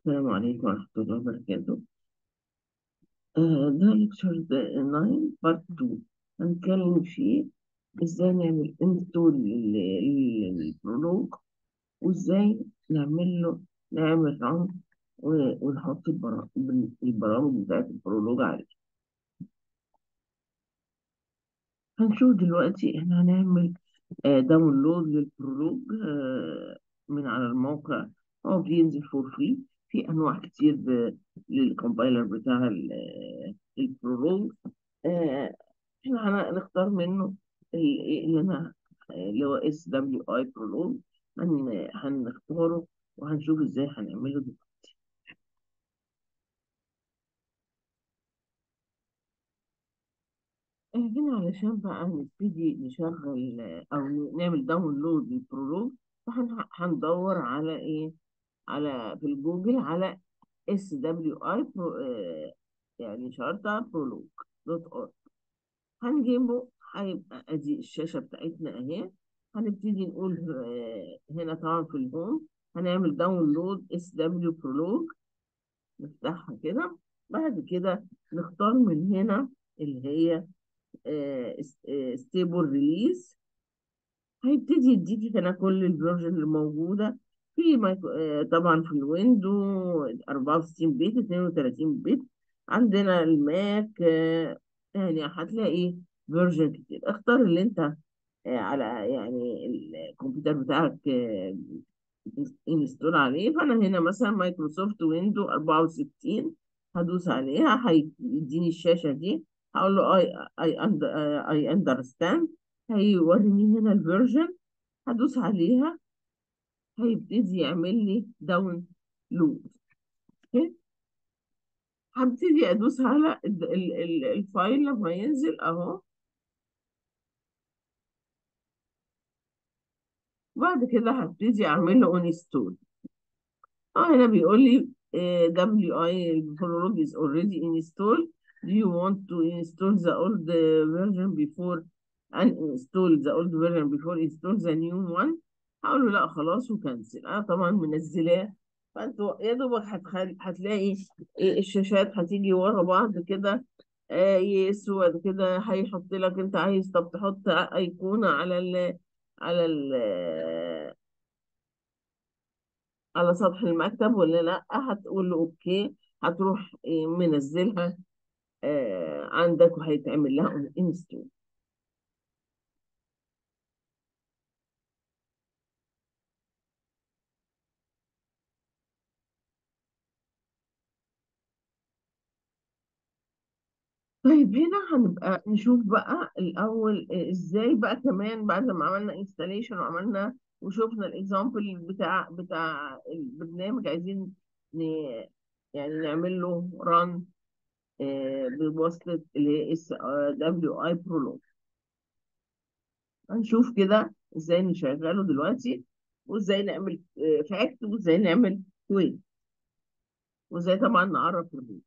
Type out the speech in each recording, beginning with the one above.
السلام عليكم ورحمة الله وبركاته آه ده ليكتشر 9 بارت 2 هنتكلم فيه ازاي نعمل انستول للبرولوج وازاي نعمل له نعمل ران ونحط البرا- البرامج بتاعت البرولوج عليه هنشوف دلوقتي احنا هنعمل آه داونلود للبرولوج آه من على الموقع هو بينزل فور فري في انواع كتير ب- للكومبايلر بتاع ال- البرولوج آه، احنا هنختار منه ال- اللي انا اللي هو اس دبليو اي برولوج هنختاره وهنشوف ازاي هنعمله دلوقتي آه، هنا علشان بقى نبتدي نشغل آه، او نعمل داونلود للبرولوج فهندور على ايه على في الجوجل على اس دبليو اي يعني شرطة برولوج دوت اورج هنجيبه هيبقى ادي الشاشة بتاعتنا اهي هنبتدي نقول آه، هنا طبعا في الهوم هنعمل داونلود اس دبليو برولوج نفتحها كده بعد كده نختار من هنا اللي هي ستيبل ريليز هيبتدي يديكي هنا كل الفيرجن اللي موجودة في مايكرو آه، طبعا في الويندو 64 بت 32 بت عندنا الماك آه، يعني هتلاقي فيرجن كتير اختار اللي انت آه، على يعني الكمبيوتر بتاعك انستول عليه فانا هنا مثلا مايكروسوفت ويندو 64 هدوس عليها هيديني الشاشة دي هقول له اي اي اي اندرستاند هيوريني هنا الفيرجن هدوس عليها هيبتدي يعمل لي داون لود هبتدي ادوس على ال- ال- ال- الفايل لما ينزل اهو بعد كده هبتدي اعمل له انستول اه هنا بيقول لي دبليو اي البرولوج is already installed do you want to install the old uh, version before and install the old version before install the new one هقول له لا خلاص وكنسل انا طبعا منزلاه فانتوا يا دوبك هتخل... هتلاقي الشاشات هتيجي ورا بعض كده آه يسود كده هيحط لك انت عايز طب تحط ايقونة على ال على ال على سطح المكتب ولا لا هتقول له اوكي هتروح إيه، منزلها آه عندك وهيتعمل لها انستول طيب هنا هنبقى نشوف بقى الأول آه، ازاي بقى كمان بعد ما عملنا انستاليشن وعملنا وشوفنا الاكزامبل بتاع بتاع البرنامج عايزين ن... يعني نعمل له ران بواسطة اللي هي اس دبليو اي برولوج هنشوف كده ازاي نشغله دلوقتي وازاي نعمل فاكت وازاي نعمل كويت وازاي طبعا نعرف الريلز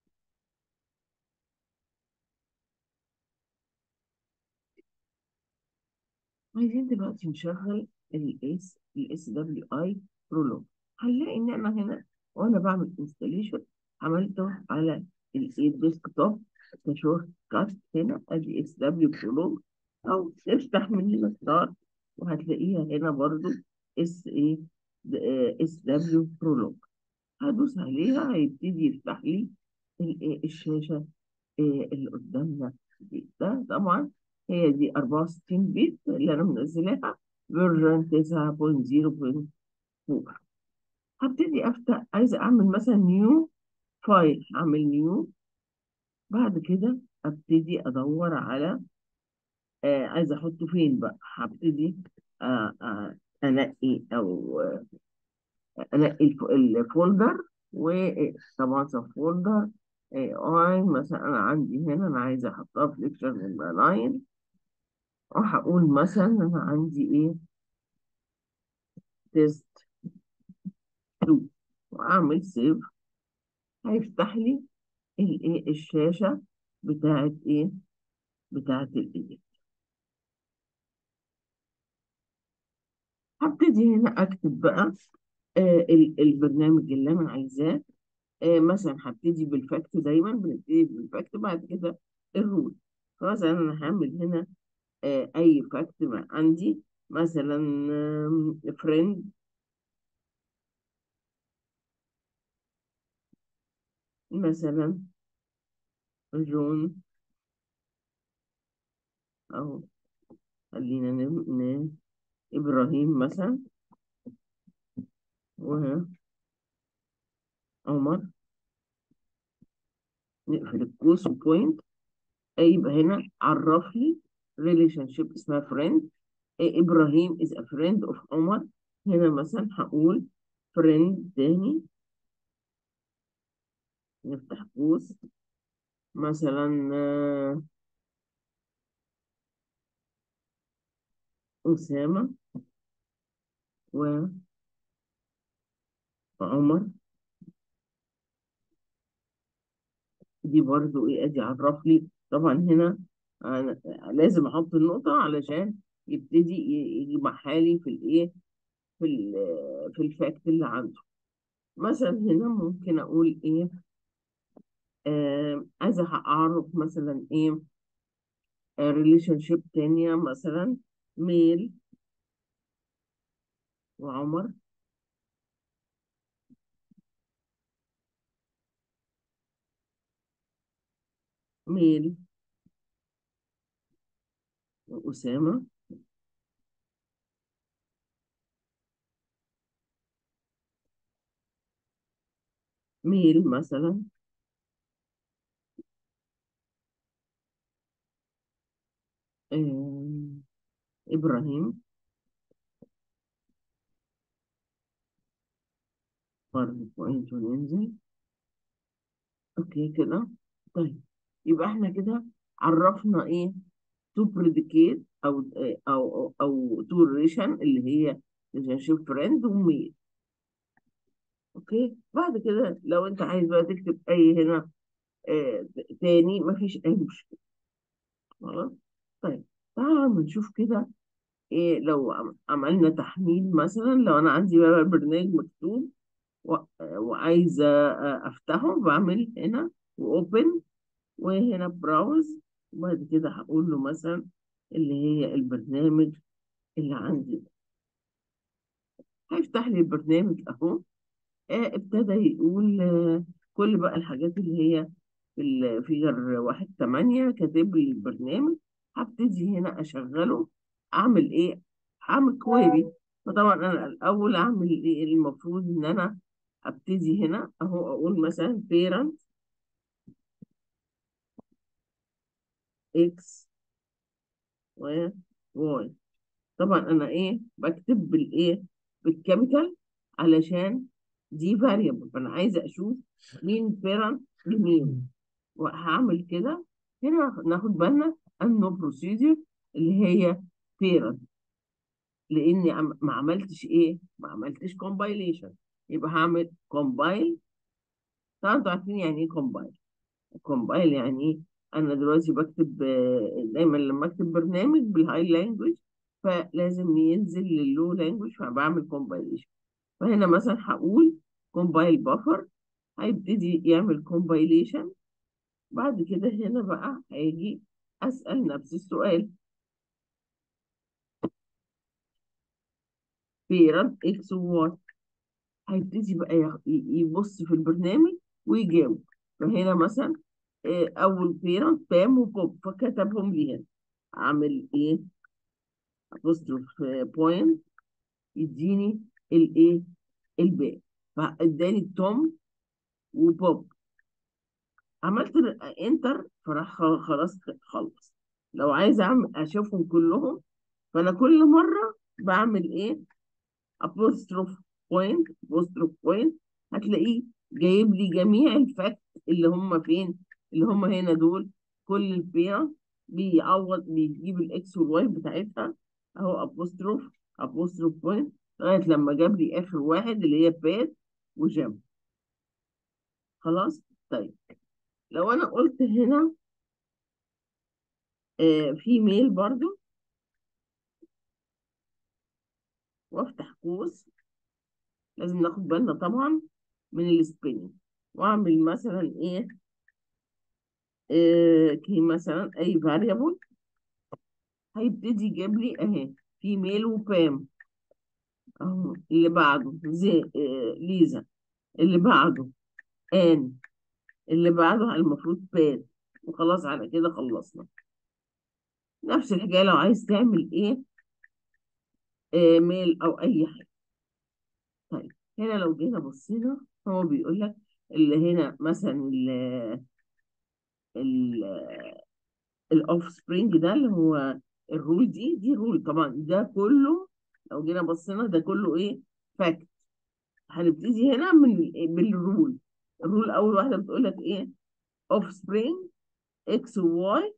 عايزين دلوقتي نشغل الاس الاس دبليو اي برولوج هنلاقي ان انا هنا وانا بعمل انستليشن عملته على الديسك توب كشورت كات هنا ادي اس دبليو برولوج او تفتح من هنا ستار وهتلاقيها هنا برضو اس ايه اس دبليو برولوج هدوس عليها هيبتدي يفتح لي ال- إيه الشاشة إيه اللي قدامنا دي ده طبعا هي دي 64 بت اللي أنا منزلاها فيرجن 9.0.4 هبتدي أفتح عايزة أعمل مثلا نيو فايل أعمل نيو بعد كده أبتدي أدور على آه عايزة أحطه فين بقى هبتدي آه آه أنقي أو انقي الف- الفولدر وطبعا سب فولدر اي مثلا انا عندي هنا انا عايزه احطها في ليكتشر نمبر 9 وهقول مثلا انا عندي ايه تيست 2 واعمل سيف هيفتح لي الايه الشاشه بتاعت ايه بتاعت الايه هبتدي هنا اكتب بقى آه ال- البرنامج اللي انا عايزاه آه مثلا هبتدي بالفاكت دايما بنبتدي بالفاكت بعد كده الرول فمثلا انا هعمل هنا آه اي فاكت عندي مثلا فريند مثلا جون او خلينا ن- ن- ابراهيم مثلا وعمر نقفل القوس وبوينت يبقى هنا عرف لي ريليشن شيب اسمها فريند ابراهيم is a friend of عمر هنا مثلا هقول فريند تاني نفتح قوس مثلا آه، أسامة وعمر دي برضو ايه ادي عرف لي طبعا هنا أنا لازم احط النقطة علشان يبتدي ي- يجمع حالي في الايه في ال في الفاكت اللي عنده مثلا هنا ممكن اقول ايه آه عايزة اعرف مثلا ايه ريليشن شيب تانية مثلا ميل وعمر ميل وأسامة ميل مثلا آه إبراهيم برضه بوينت وننزل اوكي كده طيب يبقى احنا كده عرفنا ايه تو بريديكيت او او او تو ريليشن اللي هي ريليشن فريند وميل اوكي بعد كده لو انت عايز بقى تكتب اي هنا آه تاني مفيش اي مشكله خلاص طيب تعالى أما نشوف كده ايه لو عم- عملنا تحميل مثلا لو انا عندي بقى برنامج مكتوب و- وعايزه آه، افتحه بعمل هنا واوبن وهنا براوز وبعد كده هقول له مثلا اللي هي البرنامج اللي عندي ده هيفتح لي البرنامج اهو آه ابتدى يقول آه كل بقى الحاجات اللي هي في الفيجر واحد تمانية كاتب لي البرنامج هبتدي هنا اشغله اعمل ايه اعمل كويري فطبعا انا الاول اعمل ايه المفروض ان انا ابتدي هنا اهو اقول مثلا parent x و y طبعا انا ايه بكتب بالايه بالكابيتال علشان دي فاريبل فانا عايزه اشوف مين بيرنت لمين وهعمل كده هنا ناخد بالنا انه بروسيجر اللي هي بيرنت لاني عم- ما عملتش ايه ما عملتش كومبايليشن يبقى هعمل كومبايل طبعا انتوا عارفين يعني ايه كومبايل كومبايل يعني ايه انا دلوقتي بكتب آه، دايما لما اكتب برنامج بالهاي لانجوج فلازم ينزل لللو لانجوج فبعمل كومبايليشن فهنا مثلا هقول كومبايل بفر هيبتدي يعمل كومبايليشن بعد كده هنا بقى هيجي اسال نفس السؤال بيرنت اكس وواي هيبتدي بقى يخ- ي- يبص في البرنامج ويجاوب فهنا مثلا آه، اول بيرنت بام وبوب فكتبهم لي هنا اعمل ايه apostrophe بوينت يديني الايه الباقي فاداني توم وبوب عملت انتر فراح خ- خلاص خلص لو عايزه اعمل اشوفهم كلهم فانا كل مره بعمل ايه apostrophe بوينت apostrophe بوينت هتلاقيه جايب لي جميع الفاكت اللي هم فين اللي هم هنا دول كل البيع بيعوض بيجيب الاكس والواي بتاعتها اهو apostrophe apostrophe بوينت لغايه لما جاب لي اخر واحد اللي هي باد وجاب خلاص طيب لو انا قلت هنا آه في ميل برضو وافتح قوس لازم ناخد بالنا طبعا من السبيلنج واعمل مثلا ايه آه كي مثلا اي فاريبل هيبتدي يجيب لي اهي فيميل وبام اهو اللي بعده زي آه ليزا اللي بعده ان اللي بعده المفروض باد وخلاص على كده خلصنا نفس الحكايه لو عايز تعمل ايه آه ميل او اي حاجه طيب هنا لو جينا بصينا هو بيقول لك اللي هنا مثلا ال ال الاوف سبرينج ده اللي هو الرول دي دي رول طبعا ده كله لو جينا بصينا ده كله ايه فاكت هنبتدي هنا من بالرول الرول اول واحده بتقول لك ايه اوف سبرينج اكس وواي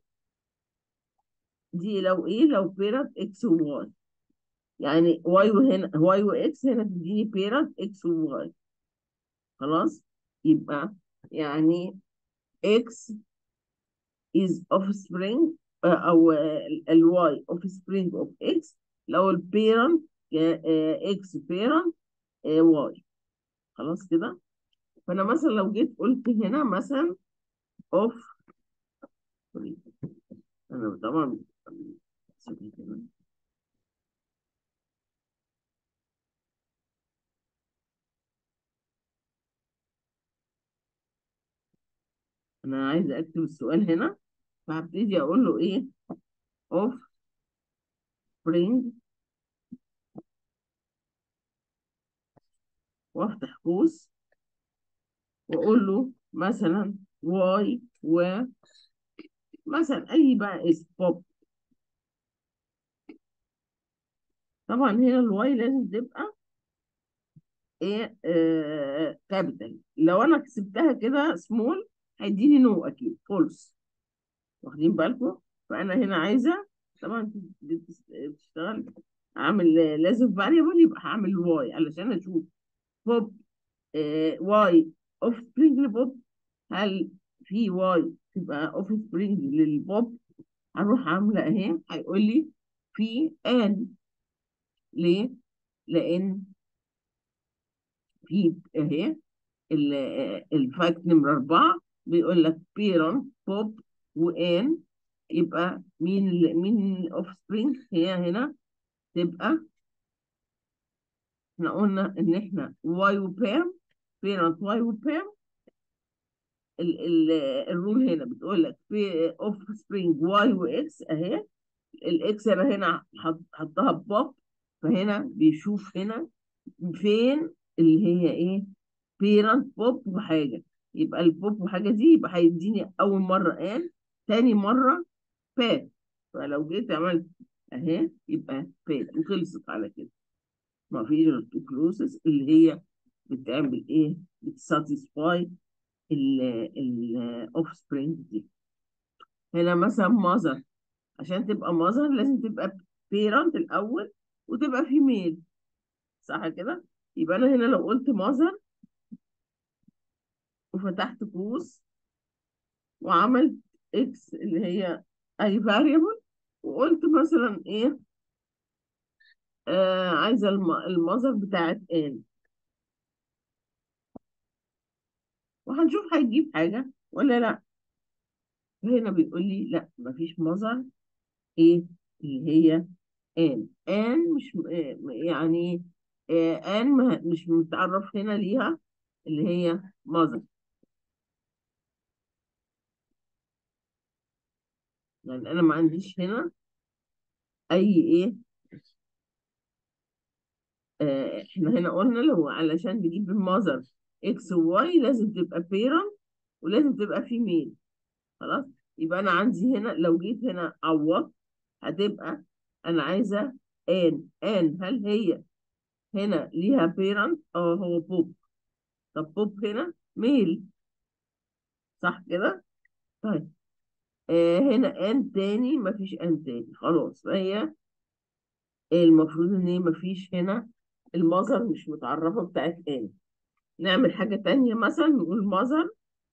دي لو ايه لو بيرنت اكس وواي يعني واي وهنا واي واكس هنا تديني بيرنت اكس وواي خلاص يبقى يعني اكس is offspring آه، او الواي offspring of x لو البيرنت اكس بيرنت واي خلاص كده فانا مثلا لو جيت قلت هنا مثلا اوف انا طبعا انا عايز اكتب السؤال هنا فهبتدي اقول له ايه اوف spring وافتح قوس واقول له مثلا واي و مثلا اي بقى اسم بوب طبعا هنا الواي لازم تبقى ايه آه كابيتال لو انا كسبتها كده سمول هيديني نو اكيد فولس واخدين بالكم فانا هنا عايزه طبعا بتس- بتشتغل اعمل لازم فاريبل يبقى هعمل واي علشان اشوف بوب واي اوف سبرينج لبوب هل في واي تبقى اوف سبرينج للبوب هروح عامله اهي هيقول لي في ان ليه؟ لان في اهي ال- آه، الفاكت نمرة أربعة بيقول لك بيرنت بوب وان يبقى مين ال- مين اوف سبرينج هي هنا تبقى احنا قلنا ان احنا واي وبام بيرنت واي وبام ال ال الرول هنا بتقول لك في اوف سبرينج واي واكس اهي الاكس انا هنا حط- حطها ببوب فهنا بيشوف هنا فين اللي هي ايه بيرنت بوب وحاجه يبقى البوب وحاجه دي يبقى هيديني اول مره ان تاني مره بات فلو جيت عملت اهي يبقى بات وخلصت على كده ما فيش غير تو كلوزز اللي هي بتعمل ايه بتساتيسفاي الاوف سبرينج دي هنا مثلا ماذر عشان تبقى ماذر لازم تبقى بيرنت الاول وتبقى فيميل صح كده يبقى انا هنا لو قلت ماذر وفتحت قوس وعملت اكس اللي هي اي فاريبل وقلت مثلا ايه آه عايزه الم- المظهر بتاعت ان وهنشوف هيجيب حاجه ولا لا هنا بيقول لي لا مفيش مظهر ايه اللي هي ان ان مش م- آه، يعني آه ان ما- مش متعرف هنا ليها اللي هي مظهر يعني انا ما عنديش هنا اي ايه آه احنا هنا قلنا لو علشان نجيب المظهر اكس وواي لازم تبقى بيرنت ولازم تبقى فيميل خلاص يبقى انا عندي هنا لو جيت هنا عوض هتبقى انا عايزه ان ان هل هي هنا ليها بيرنت اه هو بوب طب بوب هنا ميل صح كده طيب آه هنا ان تاني مفيش ان تاني خلاص فهي المفروض ان هي مفيش هنا المظهر مش متعرفه بتاعت ان نعمل حاجه تانية مثلا نقول مظهر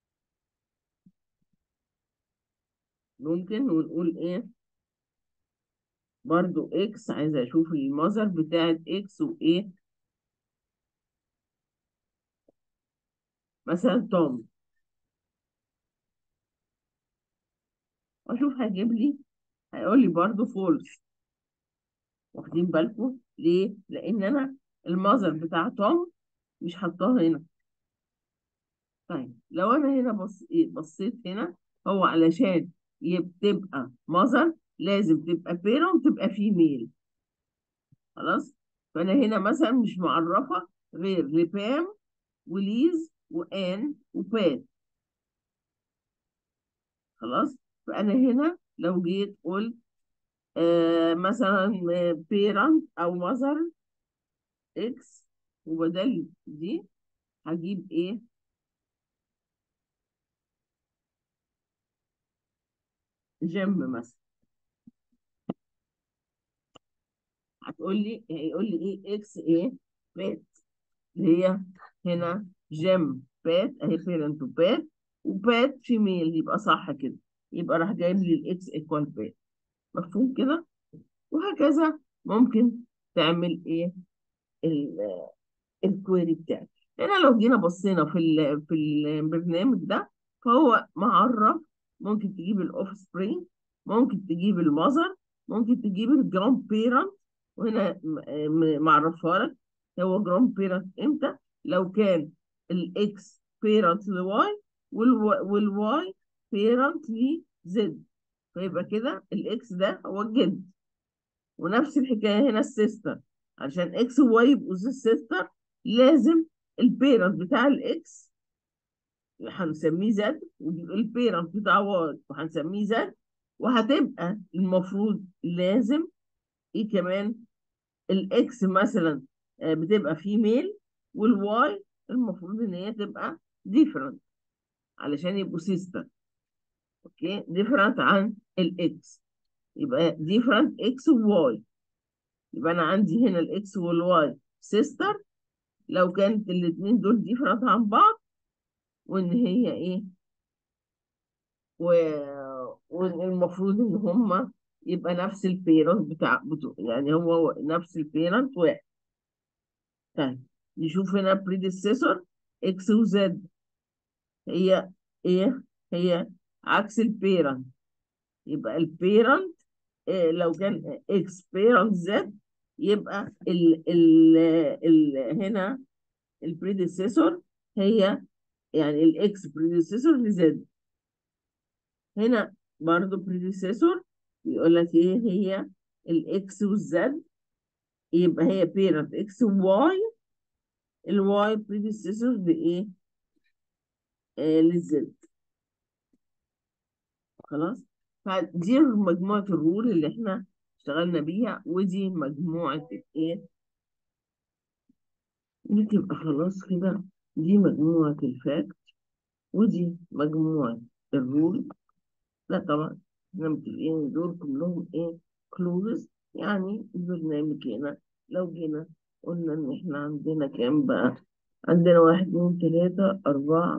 ممكن ونقول ايه برضو اكس عايزه اشوف المظهر بتاعت اكس وايه مثلا توم واشوف هيجيب لي هيقول لي برضه فولس واخدين بالكم ليه؟ لان انا المذر بتاع توم مش حطاه هنا طيب لو انا هنا بص... بصيت هنا هو علشان يب- تبقى مذر لازم تبقى بيرنت تبقى فيميل خلاص فانا هنا مثلا مش معرفه غير لبام وليز وان وبات خلاص فانا هنا لو جيت قلت آه مثلا بيرنت او مذر اكس وبدل دي هجيب ايه جيم مثلا هتقول لي هيقول لي ايه اكس ايه بات اللي هي هنا جيم بات اهي بيرنت وبات وبات فيميل يبقى صح كده يبقى راح جايب لي الاكس ايكوال بات مفهوم كده وهكذا ممكن تعمل ايه ال- الكويري بتاعك هنا لو جينا بصينا في ال- في البرنامج ده فهو معرف ممكن تجيب الاوف سبرينج ممكن تجيب المذر ممكن تجيب الجراند بيرنت وهنا م- م- معرفها لك هو جراند بيرنت امتى لو كان الاكس بيرنت لواي والواي بيرنت لزد فيبقى كده الاكس ده هو الجد ونفس الحكايه هنا السيستر عشان اكس وواي يبقوا السيستر لازم البيرنت بتاع الاكس هنسميه زد والبيرنت بتاع واي وهنسميه زد وهتبقى المفروض لازم ايه كمان الاكس مثلا آه، بتبقى فيميل والواي المفروض ان هي تبقى ديفرنت علشان يبقوا سيستر اوكي ديفرنت عن الاكس يبقى ديفرنت اكس وواي يبقى انا عندي هنا الاكس والواي سيستر لو كانت الاثنين دول ديفرنت عن بعض وان هي ايه و... والمفروض ان هما يبقى نفس البيرنت بتاع بتوع يعني هو نفس البيرنت واحد طيب نشوف هنا بريديسيسور اكس وزد هي ايه هي عكس البيرنت يبقى البيرنت إيه لو كان اكس بيرنت زد يبقى ال ال ال هنا البريديسيسور هي يعني الاكس بريديسيسور لزد هنا برضو بريديسيسور يقول لك ايه هي الاكس والزد يبقى هي بيرنت اكس وواي الواي بريديسيسور لايه آه للزد خلاص فدي مجموعة الرول اللي احنا اشتغلنا بيها ودي مجموعة الايه دي تبقى خلاص كده دي مجموعة الفاكت ودي مجموعة الرول لا طبعا احنا متفقين دول كلهم ايه كلوز يعني البرنامج هنا لو جينا قلنا ان احنا عندنا كام بقى عندنا واحد اتنين تلاتة أربعة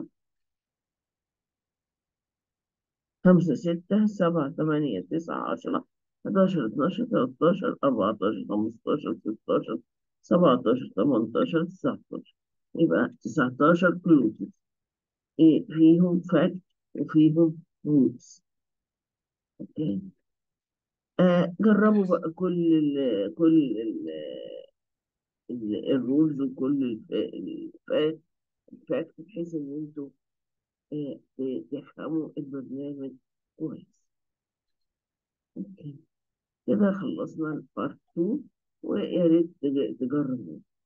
خمسة ستة سبعة تمانية تسعة عشرة حداشر اتناشر تلاتاشر أربعتاشر خمستاشر ستاشر سبعتاشر تمنتاشر تسعتاشر يبقى تسعتاشر كلوزز إيه فيهم فاكت وفيهم رولز أوكي آه جربوا بقى كل ال كل ال ال- الرولز وكل الف- الفاكت الفاكت بحيث إن أنتوا آه، ت- تفهموا البرنامج كويس أوكي كده خلصنا البارت 2 ويا ريت تج- تجربوا